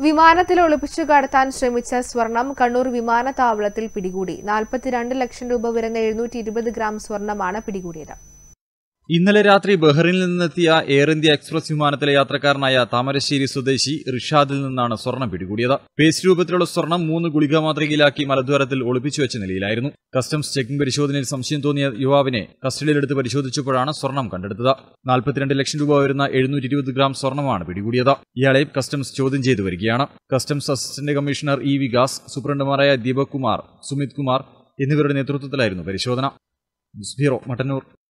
വിമാനത്തിൽ ഒളിപ്പിച്ചു കടത്താൻ ശ്രമിച്ച സ്വർണം കണ്ണൂർ വിമാനത്താവളത്തിൽ പിടികൂടി നാൽപ്പത്തിരണ്ട് ലക്ഷം രൂപ വരുന്ന എഴുന്നൂറ്റി ഇരുപത് ഗ്രാം സ്വർണമാണ് പിടികൂടിയത് ഇന്നലെ രാത്രി ബഹ്റിനിൽ നിന്നെത്തിയ എയർ ഇന്ത്യ എക്സ്പ്രസ് വിമാനത്തിലെ യാത്രക്കാരനായ താമരശ്ശേരി സ്വദേശി റിഷാദിൽ നിന്നാണ് സ്വർണം പിടികൂടിയത് പേസ്റ്റ് രൂപത്തിലുള്ള സ്വർണം മൂന്ന് ഗുളിക മാതൃകയിലാക്കി മലദ്വാരത്തിൽ ഒളിപ്പിച്ചു വെച്ച നിലയിലായിരുന്നു കസ്റ്റംസ് ചെക്കിംഗ് പരിശോധനയിൽ സംശയം തോന്നിയ യുവാവിനെ കസ്റ്റഡിയിലെടുത്ത് പരിശോധിച്ചപ്പോഴാണ് സ്വർണം കണ്ടെടുത്തത് നാൽപ്പത്തിരണ്ട് ലക്ഷം രൂപ വരുന്ന എഴുന്നൂറ്റി ഇരുപത് ഗ്രാം സ്വർണമാണ് പിടികൂടിയത് ഇയാളെ കസ്റ്റംസ് ചോദ്യം ചെയ്തു വരികയാണ് customs assistant commissioner E Vikas സൂപ്രണ്ടുമാരായ ദീപക് കുമാർ സുമിത് കുമാർ എന്നിവരുടെ നേതൃത്വത്തിലായിരുന്നു പരിശോധന ന്യൂസ് ബ്യൂറോ മട്ടന്നൂർ